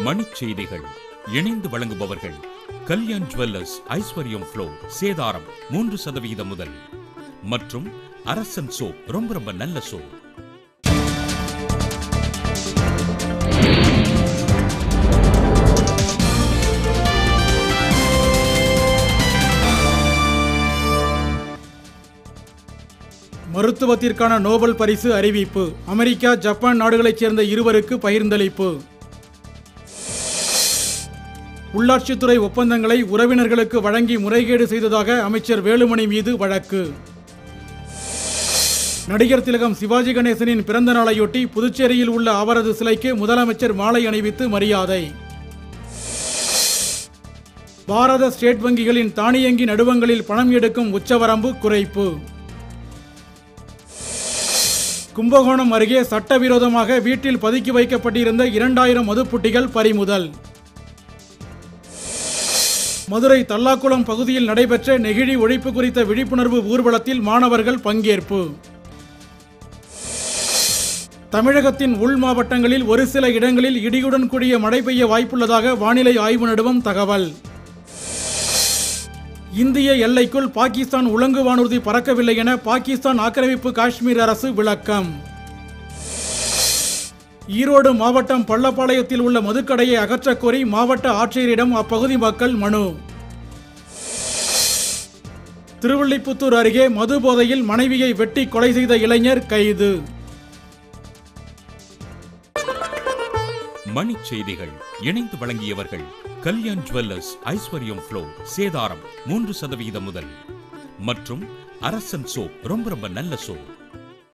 மணிச் செய்திகள் இணைந்து வழங்குபவர்கள் கல்யாண் ஜுவல்லர்ஸ் ஐஸ்வர்யம் ஃப்ளோ சேதாரம் மூன்று சதவிகிதம் முதல் மற்றும் அரசன் சோப் ரொம்ப ரொம்ப நல்ல சோப் மருத்துவத்திற்கான நோபல் பரிசு அறிவிப்பு அமெரிக்கா ஜப்பான் நாடுகளைச் சேர்ந்த இருவருக்கு பகிர்ந்தளிப்பு உள்ளாட்சித்துறை ஒப்பந்தங்களை உறவினர்களுக்கு வழங்கி முறைகேடு செய்ததாக அமைச்சர் வேலுமணி மீது வழக்கு நடிகர் திலகம் சிவாஜி கணேசனின் பிறந்த நாளையொட்டி புதுச்சேரியில் உள்ள அவரது சிலைக்கு முதலமைச்சர் மாலை அணிவித்து மரியாதை பாரத ஸ்டேட் வங்கிகளின் தானியங்கி நடுவங்களில் பணம் எடுக்கும் உச்சவரம்பு குறைப்பு கும்பகோணம் அருகே சட்டவிரோதமாக வீட்டில் பதுக்கி வைக்கப்பட்டிருந்த இரண்டாயிரம் மதுப்புட்டிகள் பறிமுதல் மதுரை தல்லாக்குளம் பகுதியில் நடைபெற்ற நெகிழி ஒழிப்பு குறித்த விழிப்புணர்வு ஊர்வலத்தில் மாணவர்கள் பங்கேற்பு தமிழகத்தின் உள் மாவட்டங்களில் ஒரு சில இடங்களில் இடியுடன் கூடிய மழை பெய்ய வாய்ப்புள்ளதாக வானிலை ஆய்வு நடுவம் தகவல் இந்திய எல்லைக்குள் பாகிஸ்தான் உலங்கு வானூர்தி பறக்கவில்லை என பாகிஸ்தான் ஆக்கிரமிப்பு காஷ்மீர் அரசு விளக்கம் ஈரோடு மாவட்டம் பள்ளப்பாளையத்தில் உள்ள மதுக்கடையை அகற்றக் கோரி மாவட்ட ஆட்சியரிடம் அப்பகுதி மக்கள் மனு திருவில்லிபுத்தூர் அருகே மது போதையில் மனைவியை வெட்டி கொலை செய்த இளைஞர் கைது மணிச் செய்திகள் இணைந்து வழங்கியவர்கள் கல்யாண் ஜுவல்லர்ஸ் ஐஸ்வர்யம் ஃப்ளோ சேதாரம் மூன்று சதவிகிதம் முதல் மற்றும் அரசன் சோப் ரொம்ப ரொம்ப நல்ல சோப்